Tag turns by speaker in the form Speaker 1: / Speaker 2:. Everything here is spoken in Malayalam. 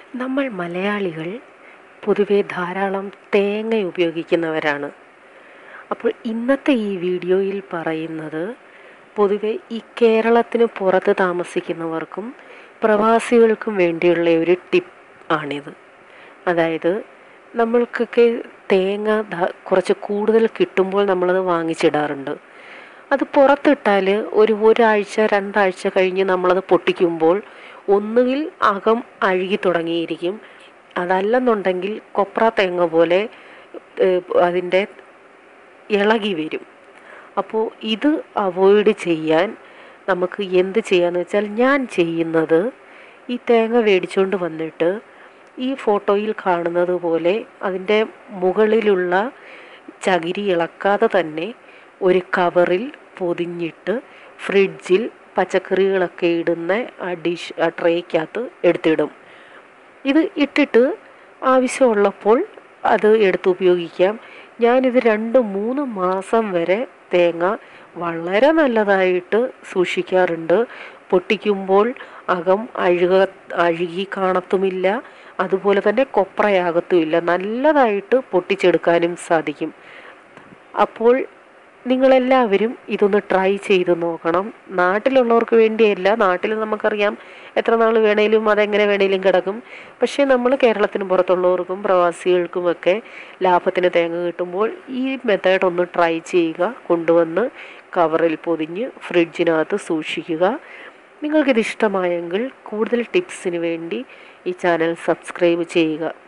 Speaker 1: നമ്മൾ മലയാളികൾ പൊതുവെ ധാരാളം തേങ്ങ ഉപയോഗിക്കുന്നവരാണ് അപ്പോൾ ഇന്നത്തെ ഈ വീഡിയോയിൽ പറയുന്നത് പൊതുവെ ഈ കേരളത്തിന് പുറത്ത് താമസിക്കുന്നവർക്കും പ്രവാസികൾക്കും വേണ്ടിയുള്ള ഒരു ടിപ്പ് ആണിത് അതായത് നമ്മൾക്കൊക്കെ തേങ്ങ ധ- കുറച്ച് കൂടുതൽ കിട്ടുമ്പോൾ നമ്മളത് വാങ്ങിച്ചിടാറുണ്ട് അത് പുറത്തിട്ടാൽ ഒരു ഒരാഴ്ച രണ്ടാഴ്ച കഴിഞ്ഞ് നമ്മളത് പൊട്ടിക്കുമ്പോൾ ഒന്നുകിൽ അകം അഴുകി തുടങ്ങിയിരിക്കും അതല്ലെന്നുണ്ടെങ്കിൽ കൊപ്ര തേങ്ങ പോലെ ഏഹ്, അതിൻ്റെ ഇളകി വരും അപ്പോൾ ഇത് അവോയ്ഡ് ചെയ്യാൻ നമുക്ക് എന്ത് ചെയ്യാന്ന് വെച്ചാൽ ഞാൻ ചെയ്യുന്നത് ഈ തേങ്ങ മേടിച്ചുകൊണ്ട് വന്നിട്ട് ഈ ഫോട്ടോയിൽ കാണുന്നത് പോലെ അതിൻ്റെ മുകളിലുള്ള ചകിരി ഇളക്കാതെ തന്നെ ഒരു കവറിൽ പൊതിഞ്ഞിട്ട് ഫ്രിഡ്ജിൽ പച്ചക്കറികളൊക്കെ ഇടുന്ന ആ ഡിഷ് ആ ട്രേക്കകത്ത് എടുത്തിടും ഇത് ഇട്ടിട്ട് ആവശ്യമുള്ളപ്പോൾ അത് എടുത്ത് ഉപയോഗിക്കാം ഞാനിത് രണ്ട് മൂന്ന് മാസം വരെ തേങ്ങ വളരെ നല്ലതായിട്ട് സൂക്ഷിക്കാറുണ്ട് പൊട്ടിക്കുമ്പോൾ അകം അഴുക അഴുകി കാണത്തുമില്ല അതുപോലെ തന്നെ കൊപ്രയാകത്തുമില്ല നല്ലതായിട്ട് പൊട്ടിച്ചെടുക്കാനും സാധിക്കും അപ്പോൾ നിങ്ങളെല്ലാവരും ഇതൊന്ന് ട്രൈ ചെയ്ത് നോക്കണം നാട്ടിലുള്ളവർക്ക് വേണ്ടിയല്ല നാട്ടിൽ നമുക്കറിയാം എത്ര നാൾ വേണേലും അതെങ്ങനെ വേണേലും കിടക്കും പക്ഷേ നമ്മൾ കേരളത്തിന് പുറത്തുള്ളവർക്കും പ്രവാസികൾക്കുമൊക്കെ ലാഭത്തിന് തേങ്ങ കിട്ടുമ്പോൾ ഈ മെത്തേഡ് ഒന്ന് ട്രൈ ചെയ്യുക കൊണ്ടുവന്ന് കവറിൽ പൊതിഞ്ഞ് ഫ്രിഡ്ജിനകത്ത് സൂക്ഷിക്കുക നിങ്ങൾക്കിത് ഇഷ്ടമായെങ്കിൽ കൂടുതൽ ടിപ്സിന് വേണ്ടി ഈ ചാനൽ സബ്സ്ക്രൈബ് ചെയ്യുക